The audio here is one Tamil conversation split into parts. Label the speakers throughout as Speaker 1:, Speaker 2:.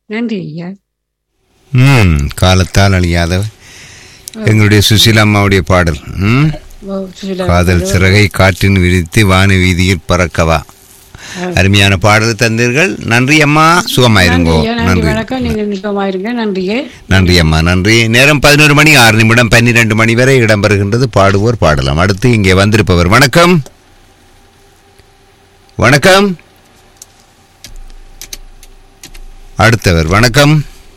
Speaker 1: நன்றி ஐயா
Speaker 2: ம் காலத்தால் அழியாத எங்களுடைய சுசீலா அம்மாவுடைய பாடல் ம்
Speaker 1: ஓ, சுஷீலா.
Speaker 2: காதல் சிறகை காற்றின் விரித்து வான வீதியில் பறக்கவா அருமையான பாடல் தந்தீர்கள் நன்றி அம்மா
Speaker 1: நன்றி
Speaker 2: சுகமாயிருங்கோ
Speaker 1: ஐயா நன்றி
Speaker 2: நன்றி
Speaker 1: வணக்கம் நீங்க நிச்சயமாயிருங்க நன்றியே
Speaker 2: நன்றி அம்மா நன்றி நேரம் பதினோரு மணி ஆறு நிமிடம் பன்னிரண்டு மணி வரை இடம்பெறுகின்றது பாடுவோர் பாடலாம் அடுத்து இங்கே வந்திருப்பவர் வணக்கம் வணக்கம் அடுத்தவர் வணக்கம்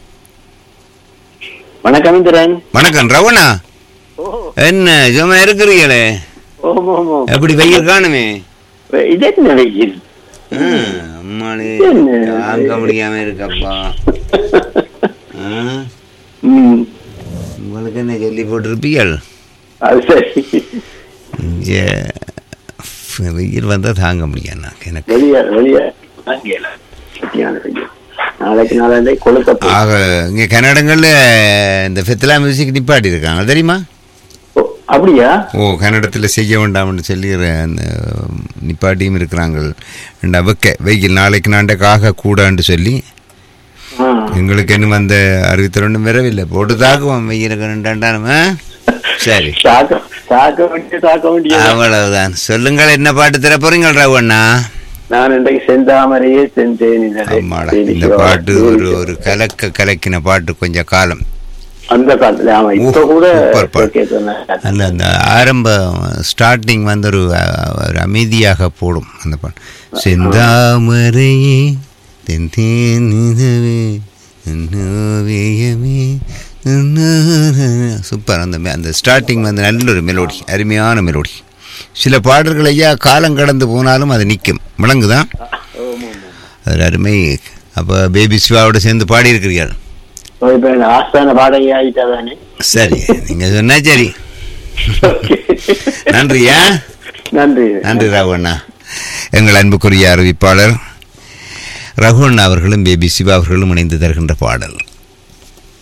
Speaker 3: வணக்கம் இந்திரன்
Speaker 2: வணக்கம் ரவணா என்ன சும்மா இருக்கிறீங்களே
Speaker 3: ஓம் ஓம் ஓம்
Speaker 2: எப்படி வெயில் காணுமே
Speaker 3: இது என்ன வெயில்
Speaker 2: ம், அம்மாளே
Speaker 3: என்ன?
Speaker 2: தாங்க முடியாம இருக்கப்பா ஆ,
Speaker 3: ம்,
Speaker 2: உங்களுக்கு என்ன சொல்லி போட்டிருப்பீர்கள்
Speaker 3: அது சரி
Speaker 2: இங்கே வெயில் வந்தால் தாங்க முடியாது எனக்கு
Speaker 3: வெளியே வெளியே அங்கேல சரியான வெயில் நாளைக்கு நாளை கொளுத்த
Speaker 2: ஆக இங்கே கன்னடங்களில் இந்த ஃபெத்லா மியூசிக் நிப்பாட்டி இருக்காங்க தெரியுமா
Speaker 3: அப்படியா
Speaker 2: ஓ கன்னடத்தில் செய்ய வேண்டாம்னு சொல்லி அந்த நிப்பாட்டியும் இருக்கிறாங்க ரெண்டா வெக்க வெயில் நாளைக்கு நாண்டைக்காக கூடான்னு சொல்லி
Speaker 3: ஆ.
Speaker 2: எங்களுக்கு இன்னும் அந்த அறுபத்தி வரவில்லை போட்டு தாக்குவோம் வெயிலுக்கு ரெண்டாண்டானமா சரி
Speaker 3: தாக்க தாக்க வேண்டிய தாக்க வேண்டிய
Speaker 2: அவ்வளவுதான் சொல்லுங்கள் என்ன பாட்டு தர போறீங்க ராவண்ணா
Speaker 3: நான் இன்றைக்கு செந்தாமரையே செஞ்சேன்
Speaker 2: ஆமாடா இந்த பாட்டு ஒரு ஒரு கலக்க கலக்கின பாட்டு கொஞ்சம் காலம்
Speaker 3: அந்த காலத்துல ஆமா இப்ப கூட
Speaker 2: சூப்பர் பாட்டு.
Speaker 3: கேட்கணும்
Speaker 2: அல்ல அந்த ஆரம்ப ஸ்டார்டிங் வந்து ஒரு அஹ், ஒரு அமைதியாக போடும் அந்த பாட்டு செந்தாமரையே தென் தேன் நிலவே நோவியமே சூப்பர் அந்த மெ- அந்த ஸ்டார்டிங் வந்து நல்ல ஒரு மெலோடி அருமையான மெலோடி சில பாடல்கள் ஐயா காலம் கடந்து போனாலும் அது நிற்கும் விளங்குதான் அது அருமை அப்போ பேபி சிவாவோட சேர்ந்து பாடியிருக்கிறீர்கள்
Speaker 3: இப்ப இந்த ஆஸ்தான பாடகி ஆயிட்டா தானே
Speaker 2: சரி நீங்கள் சொன்னா சரி நன்றியா
Speaker 3: நன்றி
Speaker 2: நன்றி ராவண்ணா எங்கள் அன்புக்குரிய அறிவிப்பாளர் ரகுவண்ணா அவர்களும் பேபி சிவா அவர்களும் இணைந்து தருகின்ற பாடல்